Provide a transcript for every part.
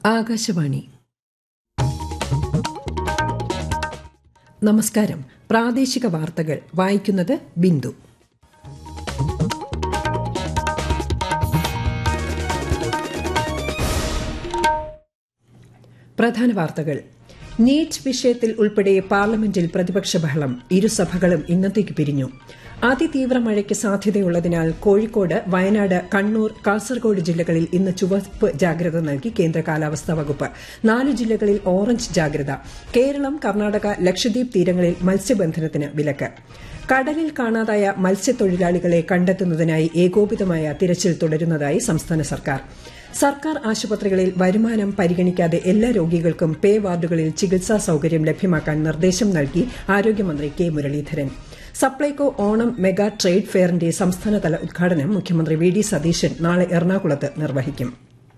ആകാശവാണി നമസ്കാരം പ്രാദേശിക വാർത്തകൾ വായിക്കുന്നത് ബിന്ദു പ്രധാന വാർത്തകൾ നീറ്റ് വിഷയത്തിൽ ഉൾപ്പെടെ പാർലമെന്റിൽ പ്രതിപക്ഷ ബഹളം ഇരുസഭകളും ഇന്നത്തേക്ക് പിരിഞ്ഞു അതിതീവ്ര മഴയ്ക്ക് സാധ്യതയുള്ളതിനാൽ കോഴിക്കോട് വയനാട് കണ്ണൂർ കാസർഗോഡ് ജില്ലകളിൽ ഇന്ന് ചുവപ്പ് ജാഗ്രത നൽകി കേന്ദ്ര കാലാവസ്ഥാ വകുപ്പ് നാല് ജില്ലകളിൽ ഓറഞ്ച് ജാഗ്രത കേരളം കർണാടക ലക്ഷദ്വീപ് തീരങ്ങളിൽ മത്സ്യബന്ധനത്തിന് വിലക്ക് കടലിൽ കാണാതായ മത്സ്യത്തൊഴിലാളികളെ കണ്ടെത്തുന്നതിനായി ഏകോപിതമായ തിരച്ചിൽ തുടരുന്നതായി സംസ്ഥാന സർക്കാർ സർക്കാർ ആശുപത്രികളിൽ വരുമാനം പരിഗണിക്കാതെ എല്ലാ രോഗികൾക്കും പേ വാർഡുകളിൽ ചികിത്സാ സൌകര്യം ലഭ്യമാക്കാൻ നിർദ്ദേശം നൽകി ആരോഗ്യമന്ത്രി K Muraleedharan Supplyco Onam mega trade ഫെയറിന്റെ സംസ്ഥാനതല ഉദ്ഘാടനം മുഖ്യമന്ത്രി വി ഡി സതീശൻ നാളെ എറണാകുളത്ത് നിർവഹിക്കും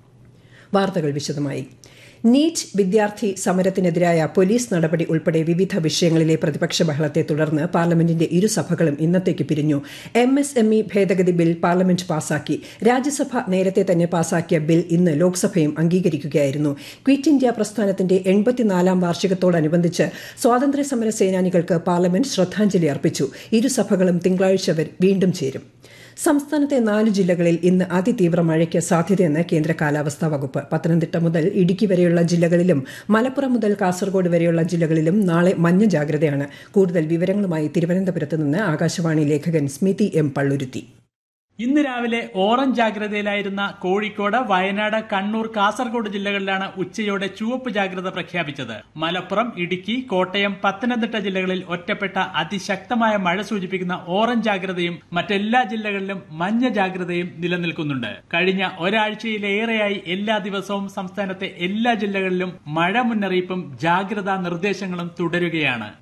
വാർത്തകൾ വിശദമായി നീറ്റ് വിദ്യാർത്ഥി സമരത്തിനെതിരായ പോലീസ് നടപടി ഉൾപ്പെടെ വിവിധ വിഷയങ്ങളിലെ പ്രതിപക്ഷ ബഹളത്തെ തുടർന്ന് പാർലമെന്റിന്റെ ഇരുസഭകളും ഇന്നത്തേക്ക് പിരിഞ്ഞു എം എസ് എം ഇ ഭേദഗതി ബിൽ പാർലമെന്റ് പാസാക്കി രാജ്യസഭ നേരത്തെ തന്നെ പാസാക്കിയ ബിൽ ഇന്ന് ലോക്സഭയും അംഗീകരിക്കുകയായിരുന്നു ക്വിറ്റ് ഇന്ത്യ പ്രസ്ഥാനത്തിന്റെ എൺപത്തിനാലാം വാർഷികത്തോടനുബന്ധിച്ച് സ്വാതന്ത്ര്യ സമര സേനാനികൾക്ക് പാർലമെന്റ് ശ്രദ്ധാഞ്ജലി അർപ്പിച്ചു ഇരുസഭകളും തിങ്കളാഴ്ച വീണ്ടും ചേരും സംസ്ഥാനത്തെ നാല് ജില്ലകളിൽ ഇന്ന് അതിതീവ്ര മഴയ്ക്ക് സാധ്യതയെന്ന് കേന്ദ്ര കാലാവസ്ഥാ വകുപ്പ് പത്തനംതിട്ട മുതൽ ഇടുക്കി വരെയുള്ള ജില്ലകളിലും മലപ്പുറം മുതൽ കാസർഗോഡ് വരെയുള്ള ജില്ലകളിലും നാളെ മഞ്ഞ ജാഗ്രതയാണ് കൂടുതൽ വിവരങ്ങളുമായി തിരുവനന്തപുരത്ത് നിന്ന് ആകാശവാണി ലേഖകൻ സ്മിതി എം പള്ളുരുത്തി ഇന്ന് രാവിലെ ഓറഞ്ച് ജാഗ്രതയിലായിരുന്ന കോഴിക്കോട് വയനാട് കണ്ണൂർ കാസർഗോഡ് ജില്ലകളിലാണ് ഉച്ചയോടെ ചുവപ്പ് ജാഗ്രത പ്രഖ്യാപിച്ചത് മലപ്പുറം ഇടുക്കി കോട്ടയം പത്തനംതിട്ട ജില്ലകളിൽ ഒറ്റപ്പെട്ട അതിശക്തമായ മഴ സൂചിപ്പിക്കുന്ന ഓറഞ്ച് ജാഗ്രതയും മറ്റെല്ലാ ജില്ലകളിലും മഞ്ഞ ജാഗ്രതയും നിലനിൽക്കുന്നുണ്ട് കഴിഞ്ഞ ഒരാഴ്ചയിലേറെയായി എല്ലാ ദിവസവും സംസ്ഥാനത്തെ എല്ലാ ജില്ലകളിലും മഴ മുന്നറിയിപ്പും ജാഗ്രതാ നിർദ്ദേശങ്ങളും തുടരുകയാണ്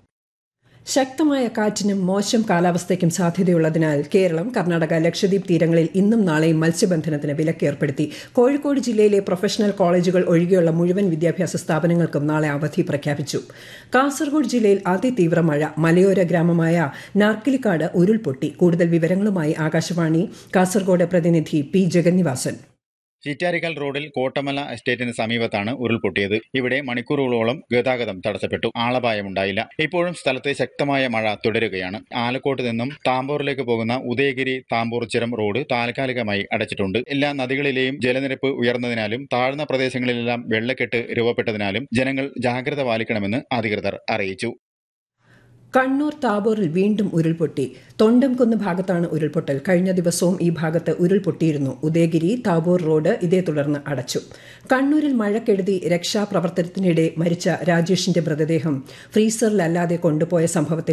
ശക്തമായ കാറ്റിനും മോശം കാലാവസ്ഥയ്ക്കും സാധ്യതയുള്ളതിനാൽ കേരളം കർണാടക ലക്ഷദ്വീപ് തീരങ്ങളിൽ ഇന്നും നാളെയും മത്സ്യബന്ധനത്തിന് വിലക്ക് ഏർപ്പെടുത്തി കോഴിക്കോട് ജില്ലയിലെ പ്രൊഫഷണൽ കോളേജുകൾ ഒഴികെയുള്ള മുഴുവൻ വിദ്യാഭ്യാസ സ്ഥാപനങ്ങൾക്കും നാളെ അവധി പ്രഖ്യാപിച്ചു കാസർഗോഡ് ജില്ലയിൽ അതിതീവ്ര മഴ മലയോര ഗ്രാമമായ നാർക്കിലിക്കാട് ഉരുൾപൊട്ടി കൂടുതൽ വിവരങ്ങളുമായി ആകാശവാണി കാസർഗോഡ് പ്രതിനിധി പി ജഗന്നിവാസൻ ചിറ്റാരിക്കൽ റോഡിൽ കോട്ടമല എസ്റ്റേറ്റിന് സമീപത്താണ് ഉരുൾപൊട്ടിയത് ഇവിടെ മണിക്കൂറുകളോളം ഗതാഗതം തടസ്സപ്പെട്ടു ആളപായമുണ്ടായില്ല ഇപ്പോഴും സ്ഥലത്ത് ശക്തമായ മഴ തുടരുകയാണ് ആലക്കോട്ട് നിന്നും താമ്പൂറിലേക്ക് പോകുന്ന ഉദയഗിരി താമ്പൂർ ചുരം റോഡ് താൽക്കാലികമായി അടച്ചിട്ടുണ്ട് എല്ലാ നദികളിലെയും ജലനിരപ്പ് ഉയർന്നതിനാലും താഴ്ന്ന പ്രദേശങ്ങളിലെല്ലാം വെള്ളക്കെട്ട് രൂപപ്പെട്ടതിനാലും ജനങ്ങൾ ജാഗ്രത പാലിക്കണമെന്ന് അധികൃതർ അറിയിച്ചു കണ്ണൂർ താബോറിൽ വീണ്ടും ഉരുൾപൊട്ടി തൊണ്ടംകുന്ന് ഭാഗത്താണ് ഉരുൾപൊട്ടൽ കഴിഞ്ഞ ദിവസവും ഈ ഭാഗത്ത് ഉരുൾപൊട്ടിയിരുന്നു ഉദയഗിരി താബോർ റോഡ് ഇതേ തുടർന്ന് അടച്ചു കണ്ണൂരിൽ മഴക്കെടുതി രക്ഷാപ്രവർത്തനത്തിനിടെ മരിച്ച രാജേഷിന്റെ മൃതദേഹം ഫ്രീസറിലല്ലാതെ കൊണ്ടുപോയ സംഭവത്തിൽ